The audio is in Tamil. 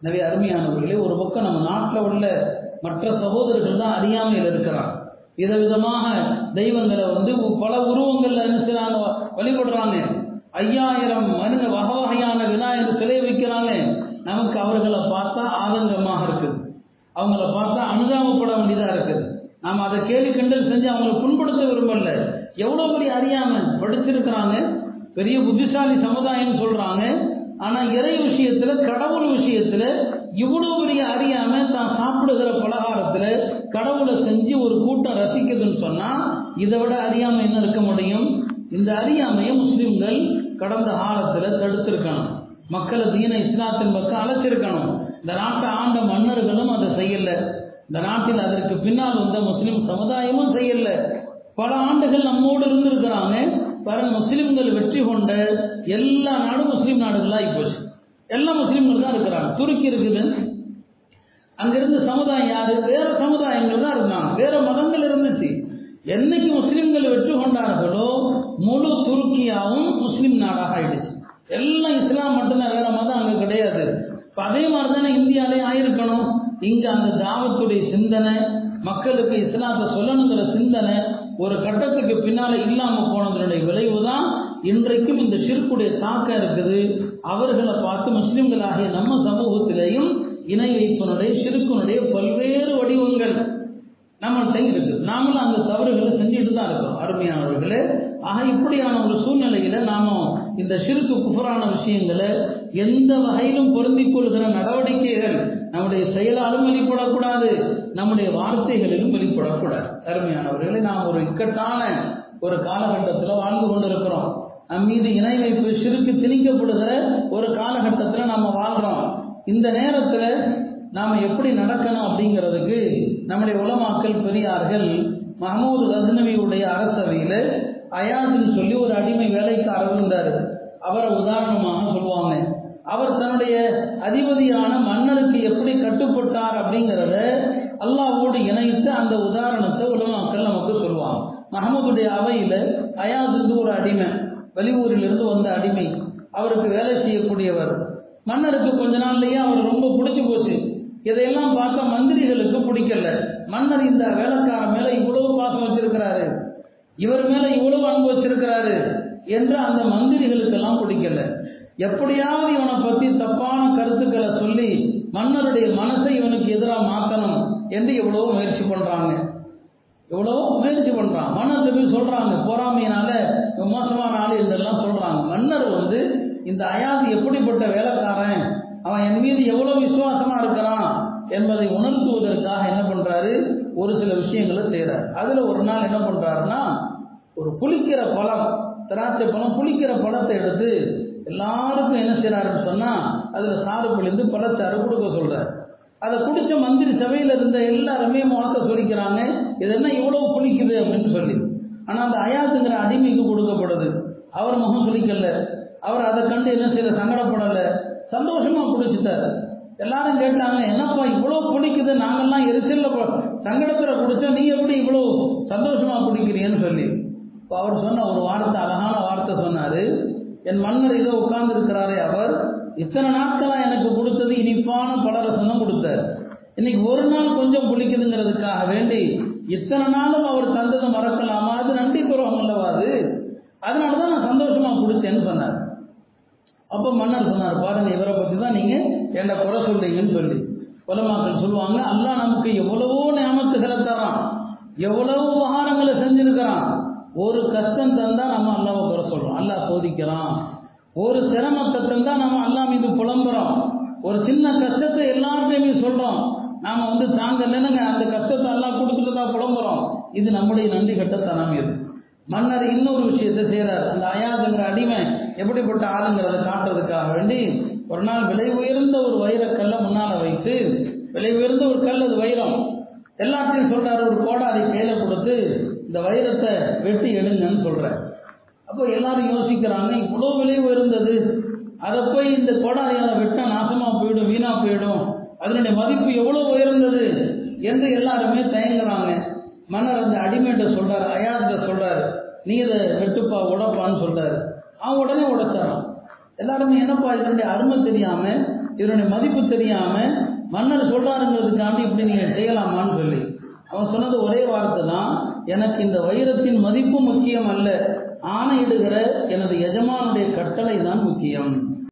நிறைய அருமையானவர்களே ஒரு பக்கம் நம்ம நாட்டில் உள்ள மற்ற சகோதரர்கள் தான் அறியாமையில் இருக்கிறான் விதவிதமாக தெய்வங்களை வந்து பல உருவங்கள்ல என்ன செய்றாங்க வழிபடுறாங்க ஐயாயிரம் மனித வகை வகையான விநாயகர் சிலை வைக்கிறாங்க நமக்கு அவர்களை பார்த்தா ஆதங்கமாக இருக்குது அவங்கள பார்த்தா அனுதாபப்பட வேண்டியதா இருக்குது நாம் அதை கேலி கிண்டல் செஞ்சு அவங்களை புண்படுத்த விரும்பல எவ்வளோ பெரிய அறியாம படிச்சிருக்கிறாங்க பெரிய புத்திசாலி சமுதாயம்னு சொல்றாங்க ஆனா இறை விஷயத்துல கடவுள் விஷயத்துல இவ்வளவு பெரிய அறியாம தான் சாப்பிடுகிற பலகாரத்துல கடவுளை செஞ்சு ஒரு கூட்டம் ரசிக்குதுன்னு சொன்னா இதை விட அறியாம என்ன இருக்க முடியும் இந்த அறியாமையை முஸ்லிம்கள் கடந்த காலத்துல தடுத்திருக்கணும் மக்களை தீன இஸ்லாத்தின் பக்கம் அழைச்சிருக்கணும் இந்த நாட்டை ஆண்ட மன்னர்களும் அதை செய்யல இந்த நாட்டில் அதற்கு பின்னால் வந்த முஸ்லிம் சமுதாயமும் செய்யல பல ஆண்டுகள் நம்மோடு இருந்திருக்கிறாங்க பாருங்க முஸ்லிம்கள் வெற்றி கொண்ட எல்லா நாடும் முஸ்லீம் நாடுகளாக போச்சு எல்லா முஸ்லீம்கள் தான் இருக்கிறாங்க துருக்கி இருக்குது அங்கிருந்து சமுதாயம் யாரு வேற சமுதாயங்கள் தான் இருந்தாங்க வேற மதங்கள் இருந்துச்சு என்னைக்கு முஸ்லிம்கள் வெற்றி கொண்டார்களோ முழு துருக்கியாவும் முஸ்லீம் நாடாக ஆயிடுச்சு எல்லாம் இஸ்லாம் மட்டும்தான் வேற மதம் அங்க கிடையாது இப்ப அதே மாதிரி தானே இந்தியாலே ஆயிருக்கணும் இங்க அந்த தாவத்துடைய சிந்தனை மக்களுக்கு இஸ்லாத்தை சொல்லணுங்கிற சிந்தனை ஒரு கட்டத்துக்கு பின்னால இல்லாம போனதனுடைய விளைவு தான் இன்றைக்கும் இந்த ஷிர்குடைய தாக்கம் இருக்குது அவர்களை பார்த்து முஸ்லிம்களாகிய நம்ம சமூகத்திலேயும் இணை வைப்பினுடைய ஷிருக்குனுடைய பல்வேறு வடிவங்கள் நம்மள்கிட்ட இருக்கு நாமளும் அந்த தவறுகளை செஞ்சுட்டு தான் இருக்கோம் அருமையானவர்களே ஆக இப்படியான ஒரு சூழ்நிலையில நாம இந்த சிறுக்கு குஃபரான விஷயங்களை எந்த வகையிலும் பொருந்திக் கொள்கிற நடவடிக்கைகள் நம்முடைய செயலாலும் வெளிப்படக்கூடாது நம்முடைய வார்த்தைகளிலும் வெளிப்படக்கூடாது அருமையானவர்களே நாம் ஒரு இக்கட்டான ஒரு காலகட்டத்தில் வாழ்ந்து கொண்டிருக்கிறோம் நம் மீது இணை வைப்பு சிறுக்கு திணிக்கப்படுகிற ஒரு காலகட்டத்தில் நாம் வாழ்றோம் இந்த நேரத்தில் நாம் எப்படி நடக்கணும் அப்படிங்கிறதுக்கு நம்முடைய உலமாக்கல் பெரியார்கள் மஹமூது ரஜ்னவியுடைய அரசவையில் அயாதுன்னு சொல்லி ஒரு அடிமை வேலைக்காரர் இருந்தார் அவரை உதாரணமாக சொல்லுவாங்க அவர் தன்னுடைய அதிபதியான மன்னருக்கு எப்படி கட்டுப்பட்டார் அப்படிங்கிறத அல்லாவோடு இணைத்து அந்த உதாரணத்தை உலமாக்கள் நமக்கு சொல்லுவாங்க மஹமூதுடைய அவையில் அயாதுக்கு ஒரு அடிமை வெளியூரிலிருந்து வந்த அடிமை அவருக்கு வேலை செய்யக்கூடியவர் மன்னருக்கு கொஞ்ச நாள்லயே அவர் ரொம்ப பிடிச்சி போச்சு இதையெல்லாம் பார்த்தா மந்திரிகளுக்கு பிடிக்கல மன்னர் இந்த வேலைக்கார மேல இவ்வளவு பாசம் வச்சிருக்கிறாரு இவர் மேல இவ்வளவு அன்பு வச்சிருக்கிறாரு என்று அந்த மந்திரிகளுக்கெல்லாம் பிடிக்கல எப்படியாவது இவனை பத்தி தப்பான கருத்துக்களை சொல்லி மன்னருடைய மனசை இவனுக்கு எதிராக மாற்றணும் என்று எவ்வளவோ முயற்சி பண்றாங்க எவ்வளவோ முயற்சி பண்றான் மன்னத்தை போய் சொல்றாங்க பொறாமையினால இவன் மோசமான ஆள் என்றெல்லாம் சொல்றாங்க மன்னர் வந்து இந்த அயாது எப்படிப்பட்ட வேலைக்காரன் அவன் என் மீது எவ்வளவு விசுவாசமா இருக்கிறான் என்பதை உணர்த்துவதற்காக என்ன பண்றாரு ஒரு சில விஷயங்களை செய்யறாரு அதுல ஒரு நாள் என்ன பண்றாருன்னா ஒரு புளிக்கிற பழம் திராட்சை பழம் புளிக்கிற பழத்தை எடுத்து எல்லாருக்கும் என்ன செய்யறாருன்னு சொன்னா அதுல சாறு பிழிந்து பழச்சாறு கொடுக்க சொல்றாரு அதை குடிச்ச மந்திரி சபையில் இருந்த எல்லாருமே முகத்தை சொல்லிக்கிறாங்க இது என்ன இவ்வளவு புளிக்குது அப்படின்னு சொல்லி ஆனா அந்த அயாத்துங்கிற அடிமைக்கு கொடுக்கப்படுது அவர் முகம் சொல்லிக்கல அவர் அதை கண்டு என்ன செய்யல சங்கடப்படல சந்தோஷமா குடிச்சிட்டாரு எல்லாரும் கேட்டாங்க என்னப்பா இவ்வளவு பிடிக்குது நாங்கெல்லாம் எரிச்சல்ல சங்கடத்துல குடிச்சோம் நீ எப்படி இவ்வளவு சந்தோஷமா குடிக்கிறீன்னு சொல்லி இப்போ அவர் சொன்ன ஒரு வார்த்தை அழகான வார்த்தை சொன்னாரு என் மன்னர் இதோ உட்கார்ந்து இருக்கிறாரே அவர் இத்தனை நாட்களா எனக்கு கொடுத்தது இனிப்பான பலரசம் தான் கொடுத்தார் இன்னைக்கு ஒரு நாள் கொஞ்சம் புளிக்குதுங்கிறதுக்காக வேண்டி இத்தனை நாளும் அவர் தந்ததை மறக்கலாமா அது நன்றி துரோகம் அல்லவா அது அதனால தான் நான் சந்தோஷமா குடிச்சேன்னு சொன்னார் அப்போ மன்னர் சொன்னார் பாருங்க இவரை பற்றி தான் நீங்கள் என்ன குறை சொல்றீங்கன்னு சொல்லி உலமாக்கள் சொல்லுவாங்க அல்லாஹ் நமக்கு எவ்வளவோ நியமத்துகளை தரான் எவ்வளவு உபகாரங்களை செஞ்சிருக்கிறான் ஒரு கஷ்டம் தந்தா நம்ம அல்லாவை குறை சொல்றோம் அல்லாஹ் சோதிக்கிறான் ஒரு சிரமத்தை தந்தா நம்ம அல்லா மீது புலம்புறோம் ஒரு சின்ன கஷ்டத்தை எல்லார்ட்டையுமே சொல்றோம் நாம வந்து தாங்கலைன்னு அந்த கஷ்டத்தை எல்லாம் கொடுத்துட்டு தான் புலம்புறோம் இது நம்முடைய நன்றி கட்டத்தனம் இது மன்னர் இன்னொரு விஷயத்தை செய்கிறார் அந்த அயாதுங்கிற அடிமை எப்படிப்பட்ட ஆளுங்கிறத காட்டுறதுக்காக வேண்டி ஒரு நாள் விலை உயர்ந்த ஒரு வைரக்கல்லை முன்னால வைத்து விலை உயர்ந்த ஒரு கல் அது வைரம் எல்லாத்தையும் சொல்றாரு ஒரு கோடாரி கையில கொடுத்து இந்த வைரத்தை வெட்டி எடுங்கன்னு சொல்றார் அப்போ எல்லாரும் யோசிக்கிறாங்க இவ்வளோ விலை உயர்ந்தது அதை போய் இந்த கோடாரியால வெட்டா நாசமா போயிடும் வீணா போயிடும் அதனுடைய மதிப்பு எவ்வளோ உயர்ந்தது என்று எல்லாருமே தயங்குறாங்க மன்னர் அந்த அடிமைட்ட சொல்றாரு அயாத்த சொல்றாரு நீ இதை வெட்டுப்பா உடப்பான்னு சொல்றாரு அவன் உடனே உடைச்சாரான் எல்லாருமே என்னப்பா இதனுடைய அருமை தெரியாம இதனுடைய மதிப்பு தெரியாம மன்னர் சொல்றாருங்கிறதுக்காண்டி இப்படி நீங்க செய்யலாமான்னு சொல்லி அவன் சொன்னது ஒரே வார்த்தை தான் எனக்கு இந்த வைரத்தின் மதிப்பு முக்கியம் அல்ல ஆணையிடுகிற எனது எஜமானுடைய கட்டளை தான் முக்கியம்